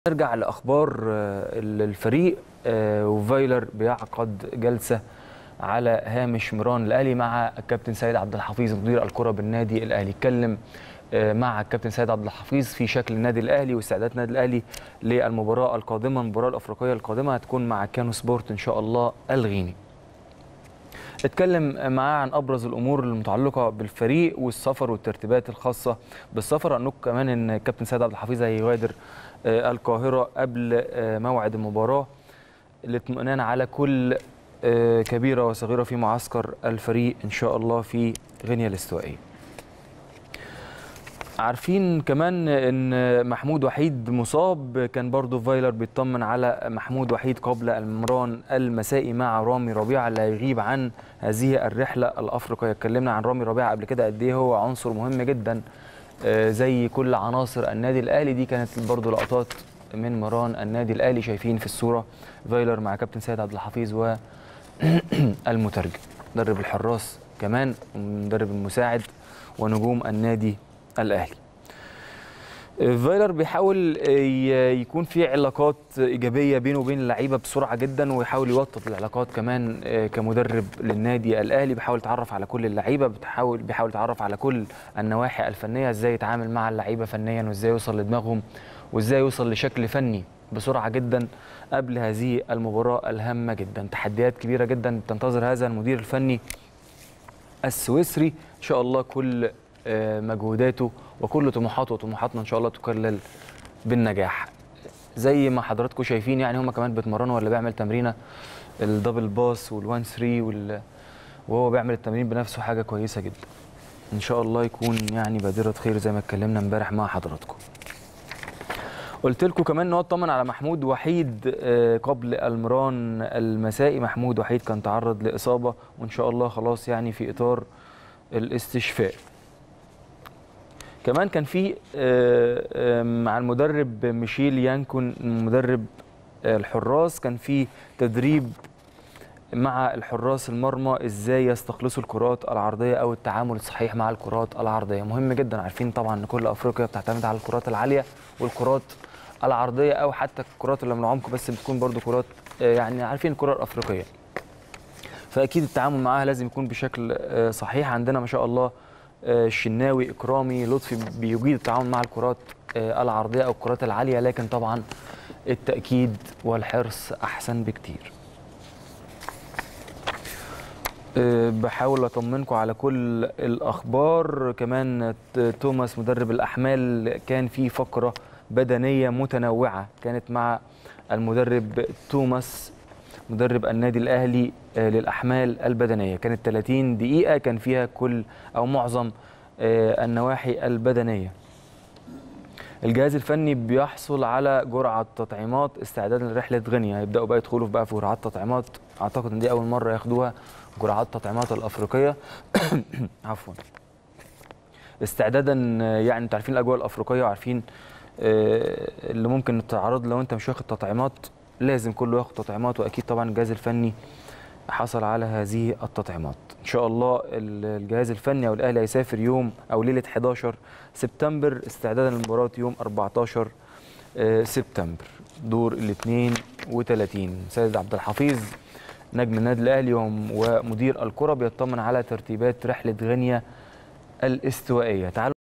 نرجع لاخبار آه، الفريق آه، وفايلر بيعقد جلسه على هامش ميران الاهلي مع الكابتن سيد عبد الحفيظ مدير الكره بالنادي الاهلي اتكلم آه، مع الكابتن سيد عبد الحفيظ في شكل النادي الاهلي واستعدادات النادي الاهلي للمباراه القادمه المباراه الافريقيه القادمه هتكون مع كانو سبورت ان شاء الله الغيني اتكلم معاه عن ابرز الامور المتعلقه بالفريق والسفر والترتيبات الخاصه بالسفر انه كمان ان الكابتن سيد عبد الحفيظ هيغادر آه، القاهره قبل آه، موعد المباراه للاطمئنان على كل آه، كبيره وصغيره في معسكر الفريق ان شاء الله في غينيا الاستوائيه عارفين كمان ان محمود وحيد مصاب كان برضو فايلر بيطمن على محمود وحيد قبل المران المسائي مع رامي ربيعه اللي هيغيب عن هذه الرحله الافريقيه اتكلمنا عن رامي ربيعه قبل كده قد ايه هو عنصر مهم جدا آه، زي كل عناصر النادي الاهلي دي كانت برضو لقطات من مران النادي الاهلي شايفين في الصوره فايلر مع كابتن سيد عبد الحفيظ والمترجم مدرب الحراس كمان المدرب المساعد ونجوم النادي الاهلي فايلر بيحاول ي- يكون في علاقات ايجابيه بينه وبين اللعيبه بسرعه جدا ويحاول يوطد العلاقات كمان آه، كمدرب للنادي الاهلي بيحاول يتعرف على كل اللعيبه بتحاول بيحاول يتعرف على كل النواحي الفنيه ازاي يتعامل مع اللعيبه فنيا وازاي يوصل لدماغهم وازاي يوصل لشكل فني بسرعه جدا قبل هذه المباراه الهامه جدا تحديات كبيره جدا تنتظر هذا المدير الفني السويسري ان شاء الله كل آه، مجهوداته وكل طموحاته وطموحاتنا ان شاء الله تكلل بالنجاح زي ما حضراتكم شايفين يعني هم كمان بيتمرنوا ولا بيعمل تمرينه الدبل باس والوان 3 وال... وهو بيعمل التمرين بنفسه حاجه كويسه جدا ان شاء الله يكون يعني بادره خير زي ما اتكلمنا امبارح مع حضراتكم قلت لكم كمان ان هو اطمن على محمود وحيد آه، قبل المران المسائي محمود وحيد كان تعرض لاصابه وان شاء الله خلاص يعني في اطار الاستشفاء كمان كان في آه، آه، مع المدرب ميشيل يانكون مدرب آه، الحراس كان في تدريب مع الحراس المرمى ازاي يستخلصوا الكرات العرضيه او التعامل الصحيح مع الكرات العرضيه مهم جدا عارفين طبعا ان كل افريقيا بتعتمد على الكرات العاليه والكرات العرضيه او حتى الكرات اللي من العمق بس بتكون برضو كرات آه، يعني عارفين الكره الافريقيه فاكيد التعامل معاها لازم يكون بشكل آه، صحيح عندنا ما شاء الله آه، الشناوي اكرامي لطفي بيجيد التعامل مع الكرات آه، العرضيه او الكرات العاليه لكن طبعا التاكيد والحرص احسن بكتير آه، بحاول اطمنكم على كل الاخبار كمان ت- توماس مدرب الاحمال كان في فقره بدنيه متنوعه كانت مع المدرب توماس مدرب النادي الاهلي آه، للاحمال البدنيه كانت 30 دقيقه كان فيها كل او معظم آه، النواحي البدنيه الجهاز الفني بيحصل على جرعه تطعيمات استعدادا لرحله غينيا هيبداوا بقى يدخلوا بقى في جرعات تطعيمات اعتقد ان دي اول مره ياخدوها جرعات تطعيمات الافريقيه عفوا استعدادا آه، يعني انتوا عارفين الاجواء الافريقيه وعارفين آه، اللي ممكن تتعرض لو انت مش واخد تطعيمات لازم كله ياخد تطعيمات واكيد طبعا الجهاز الفني حصل على هذه التطعيمات ان شاء الله ال- الجهاز الفني او الاهلي هيسافر يوم او ليله 11 سبتمبر استعدادا للمباراه يوم 14 آه، سبتمبر دور ال 32 سيد عبد الحفيظ نجم النادي الاهلي وم- ومدير الكره بيطمن على ترتيبات رحله غينيا الاستوائيه تعالوا